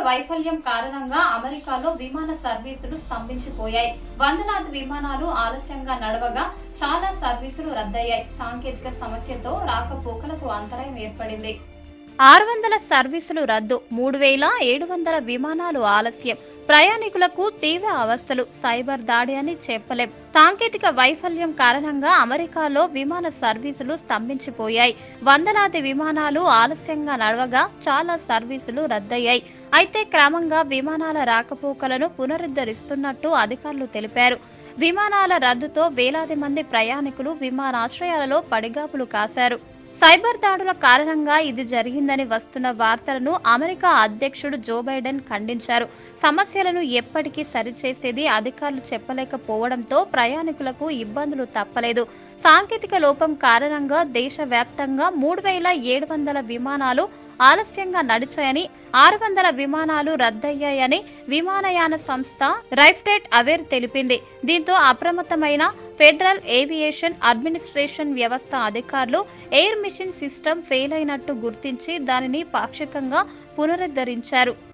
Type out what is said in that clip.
వైఫల్యం కారణంగా అమెరికాలో విమాన సర్వీసులు స్తంభించిపోయాయి వందలాది విమానాలు ఆలస్యంగా నడవగా చాలా సర్వీసులు రద్దయ్యాయి సాంకేతిక సమస్యతో రాకపోకలకు అంతరాయం ఏర్పడింది ఆరు వందల సర్వీసులు రద్దు మూడు వేల ఏడు వందల విమానాలు ఆలస్యం ప్రయాణికులకు తీవ్ర అవస్థలు సైబర్ దాడి అని చెప్పలేం సాంకేతిక వైఫల్యం కారణంగా అమెరికాలో విమాన సర్వీసులు స్తంభించిపోయాయి వందలాది విమానాలు ఆలస్యంగా నడవగా చాలా సర్వీసులు రద్దయ్యాయి అయితే క్రమంగా విమానాల రాకపోకలను పునరుద్ధరిస్తున్నట్టు అధికారులు తెలిపారు విమానాల రద్దుతో వేలాది మంది ప్రయాణికులు విమానాశ్రయాలలో పడిగాపులు కాశారు సైబర్ దాడుల కారణంగా ఇది జరిగిందని వస్తున్న వార్తలను అమెరికా అధ్యక్షుడు జో బైడెన్ ఖండించారు సమస్యలను ఎప్పటికీ సరిచేసేది అధికారులు చెప్పలేకపోవడంతో ప్రయాణికులకు ఇబ్బందులు తప్పలేదు సాంకేతిక లోపం కారణంగా దేశవ్యాప్తంగా మూడు వేల ఏడు వందల విమానాలు ఆలస్యంగా నడిచాయని ఆరు వందల విమానాలు రద్దయ్యాయని విమానయాన సంస్థ రైఫ్టెట్ అవేర్ తెలిపింది దీంతో అప్రమత్తమైన ఫెడరల్ ఏవియేషన్ అడ్మినిస్ట్రేషన్ వ్యవస్థ అధికారులు ఎయిర్ మిషన్ సిస్టమ్ ఫెయిల్ అయినట్టు గుర్తించి దానిని పాక్షికంగా పునరుద్ధరించారు